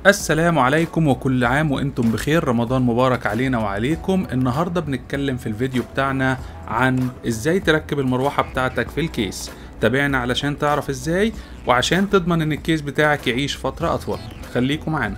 السلام عليكم وكل عام وانتم بخير رمضان مبارك علينا وعليكم النهارده بنتكلم في الفيديو بتاعنا عن ازاي تركب المروحه بتاعتك في الكيس تابعنا علشان تعرف ازاي وعشان تضمن ان الكيس بتاعك يعيش فتره اطول خليكم معانا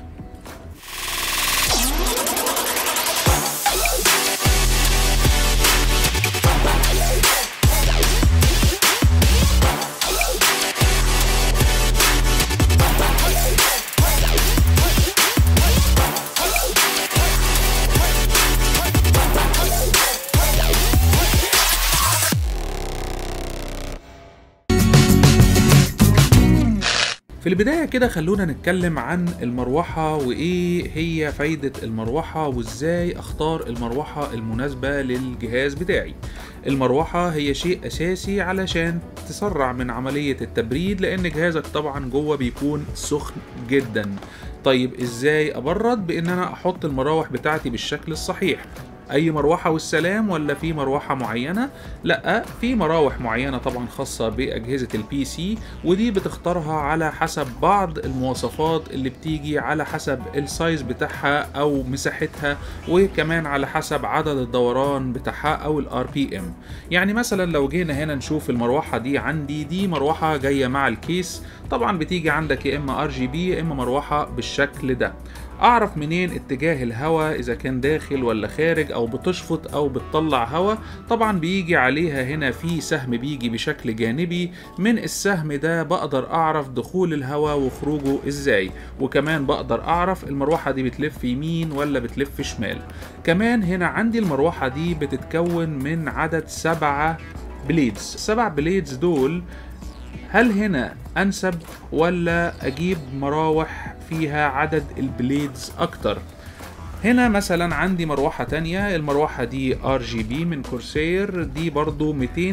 في البداية كده خلونا نتكلم عن المروحة وإيه هي فايدة المروحة وإزاي أختار المروحة المناسبة للجهاز بتاعي المروحة هي شيء أساسي علشان تسرع من عملية التبريد لأن جهازك طبعا جوه بيكون سخن جدا طيب إزاي أبرد بإن أنا أحط المراوح بتاعتي بالشكل الصحيح اي مروحه والسلام ولا في مروحه معينه لا في مراوح معينه طبعا خاصه باجهزه البي سي ودي بتختارها على حسب بعض المواصفات اللي بتيجي على حسب السايز بتاعها او مساحتها وكمان على حسب عدد الدوران بتاعها او الار بي ام يعني مثلا لو جينا هنا نشوف المروحه دي عندي دي مروحه جايه مع الكيس طبعا بتيجي عندك يا اما ار جي بي يا اما مروحه بالشكل ده اعرف منين اتجاه الهواء اذا كان داخل ولا خارج او بتشفط او بتطلع هواء طبعا بيجي عليها هنا في سهم بيجي بشكل جانبي من السهم ده بقدر اعرف دخول الهواء وخروجه ازاي وكمان بقدر اعرف المروحة دي بتلف يمين ولا بتلف شمال كمان هنا عندي المروحة دي بتتكون من عدد سبعة بليدز سبع بليدز دول هل هنا انسب ولا اجيب مراوح فيها عدد البليدز اكتر هنا مثلا عندي مروحة تانية المروحة دي ار جي بي من كورسير دي برضو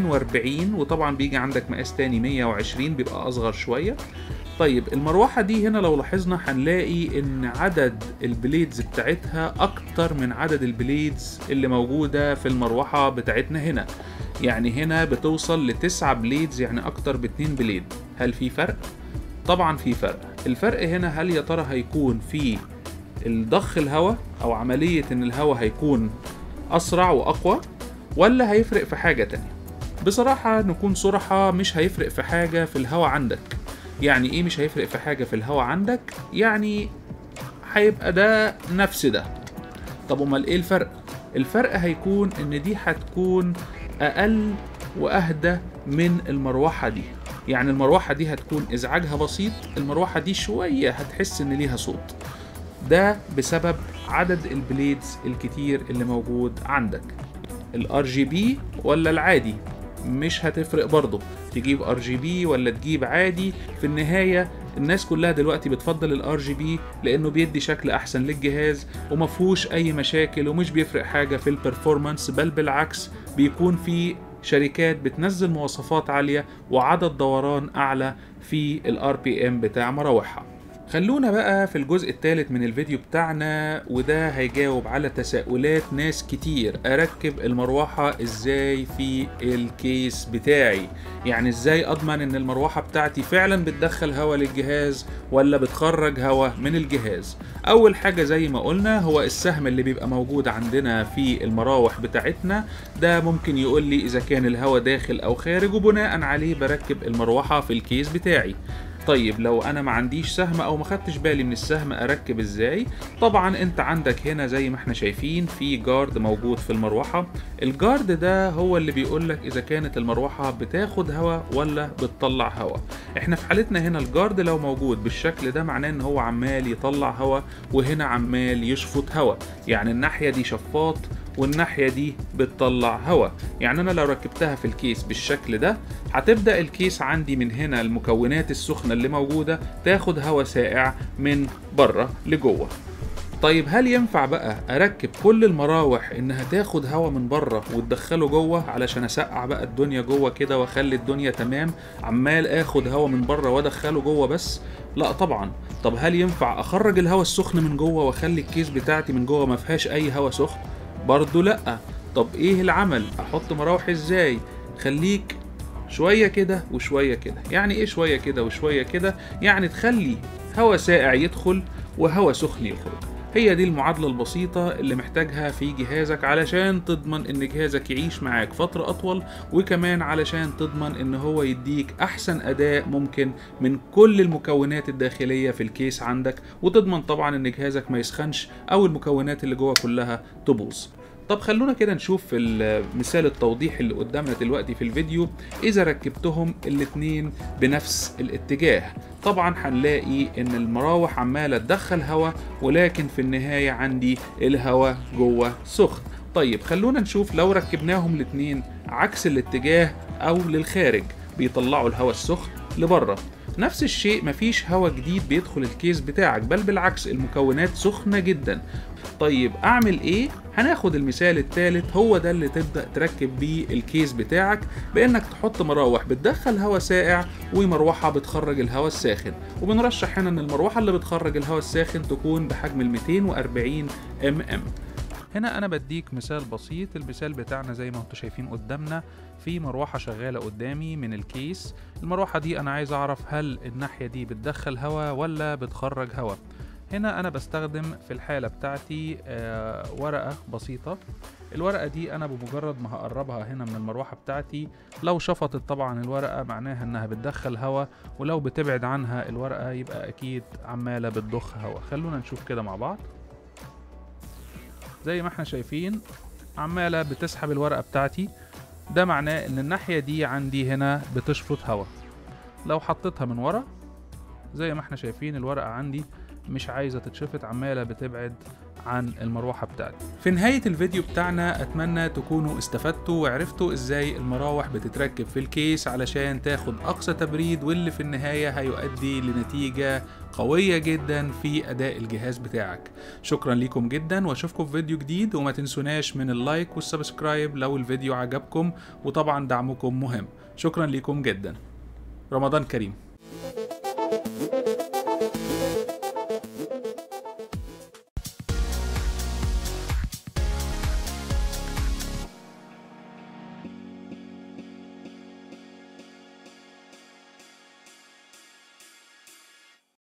240 وطبعا بيجي عندك مقاس تاني 120 بيبقى اصغر شوية طيب المروحة دي هنا لو لاحظنا هنلاقي ان عدد البليدز بتاعتها اكتر من عدد البليدز اللي موجودة في المروحة بتاعتنا هنا يعني هنا بتوصل لتسعة بليدز يعني اكتر باتنين بليد هل في فرق؟ طبعا في فرق الفرق هنا هل يا ترى هيكون في الضخ الهواء او عملية ان الهواء هيكون اسرع واقوى ولا هيفرق في حاجة تانية بصراحة نكون صراحة مش هيفرق في حاجة في الهواء عندك يعني ايه مش هيفرق في حاجة في الهواء عندك يعني هيبقى ده نفس ده طب امال ايه الفرق الفرق هيكون ان دي هتكون اقل واهدى من المروحة دي يعني المروحة دي هتكون ازعاجها بسيط المروحة دي شوية هتحس ان ليها صوت ده بسبب عدد البليدز الكتير اللي موجود عندك الار جي بي ولا العادي مش هتفرق برضه تجيب ار جي بي ولا تجيب عادي في النهايه الناس كلها دلوقتي بتفضل الار جي بي لانه بيدي شكل احسن للجهاز ومفهوش اي مشاكل ومش بيفرق حاجه في البرفورمانس بل بالعكس بيكون في شركات بتنزل مواصفات عاليه وعدد دوران اعلى في الار بي ام بتاع مراوحها خلونا بقى في الجزء الثالث من الفيديو بتاعنا وده هيجاوب على تساؤلات ناس كتير اركب المروحة ازاي في الكيس بتاعي يعني ازاي اضمن ان المروحة بتاعتي فعلا بتدخل هواء للجهاز ولا بتخرج هواء من الجهاز اول حاجة زي ما قلنا هو السهم اللي بيبقى موجود عندنا في المراوح بتاعتنا ده ممكن يقول لي اذا كان الهواء داخل او خارج وبناء عليه بركب المروحة في الكيس بتاعي طيب لو انا ما عنديش سهم او ما خدتش بالي من السهم اركب ازاي طبعا انت عندك هنا زي ما احنا شايفين في جارد موجود في المروحه الجارد ده هو اللي بيقول لك اذا كانت المروحه بتاخد هواء ولا بتطلع هواء احنا في حالتنا هنا الجارد لو موجود بالشكل ده معناه ان هو عمال يطلع هواء وهنا عمال يشفط هواء يعني الناحيه دي شفاط والناحية دي بتطلع هواء يعني أنا لو ركبتها في الكيس بالشكل ده هتبدأ الكيس عندي من هنا المكونات السخنة اللي موجودة تاخد هواء ساقع من بره لجوه طيب هل ينفع بقى اركب كل المراوح انها تاخد هواء من بره وتدخله جوه علشان اسقع بقى الدنيا جوه كده واخلي الدنيا تمام عمال اخد هواء من بره وادخله جوه بس لا طبعا طب هل ينفع اخرج الهواء السخن من جوه واخلي الكيس بتاعتي من جوه ما فيهاش اي هواء سخن برضه لا طب ايه العمل احط مراوح ازاي خليك شوية كده وشوية كده يعني ايه شوية كده وشوية كده يعني تخلي هواء ساقع يدخل وهواء سخن يخرج هي دي المعادلة البسيطة اللي محتاجها في جهازك علشان تضمن ان جهازك يعيش معاك فترة اطول وكمان علشان تضمن ان هو يديك احسن اداء ممكن من كل المكونات الداخلية في الكيس عندك وتضمن طبعا ان جهازك ما يسخنش او المكونات اللي جوه كلها تبوظ طب خلونا كده نشوف في المثال التوضيحي اللي قدامنا دلوقتي في الفيديو اذا ركبتهم الاتنين بنفس الاتجاه طبعا هنلاقي ان المراوح عمالة تدخل هواء ولكن في النهاية عندي الهواء جوه سخن طيب خلونا نشوف لو ركبناهم الاتنين عكس الاتجاه او للخارج بيطلعوا الهواء السخن لبره نفس الشيء مفيش هواء جديد بيدخل الكيس بتاعك بل بالعكس المكونات سخنة جدا طيب اعمل ايه هناخد المثال الثالث هو ده اللي تبدا تركب بيه الكيس بتاعك بانك تحط مراوح بتدخل هواء ساقع ومروحه بتخرج الهواء الساخن وبنرشح هنا ان المروحه اللي بتخرج الهواء الساخن تكون بحجم ال 240 ام ام هنا انا بديك مثال بسيط المثال بتاعنا زي ما انتم شايفين قدامنا في مروحة شغالة قدامي من الكيس المروحة دي انا عايز اعرف هل الناحية دي بتدخل هواء ولا بتخرج هواء هنا انا بستخدم في الحالة بتاعتي آه ورقة بسيطة الورقة دي انا بمجرد ما هقربها هنا من المروحة بتاعتي لو شفطت طبعا الورقة معناها انها بتدخل هواء ولو بتبعد عنها الورقة يبقى اكيد عمالة بتضخ هواء خلونا نشوف كده مع بعض زي ما احنا شايفين عمالة بتسحب الورقة بتاعتي ده معناه ان الناحية دي عندي هنا بتشفط هواء لو حطيتها من ورا زي ما احنا شايفين الورقة عندي مش عايزة تتشفط عمالة بتبعد عن المروحة بتاعتي في نهاية الفيديو بتاعنا أتمنى تكونوا استفدتوا وعرفتوا إزاي المراوح بتتركب في الكيس علشان تاخد أقصى تبريد واللي في النهاية هيؤدي لنتيجة قوية جدا في أداء الجهاز بتاعك شكرا لكم جدا واشوفكم في فيديو جديد وما تنسوناش من اللايك والسبسكرايب لو الفيديو عجبكم وطبعا دعمكم مهم شكرا لكم جدا رمضان كريم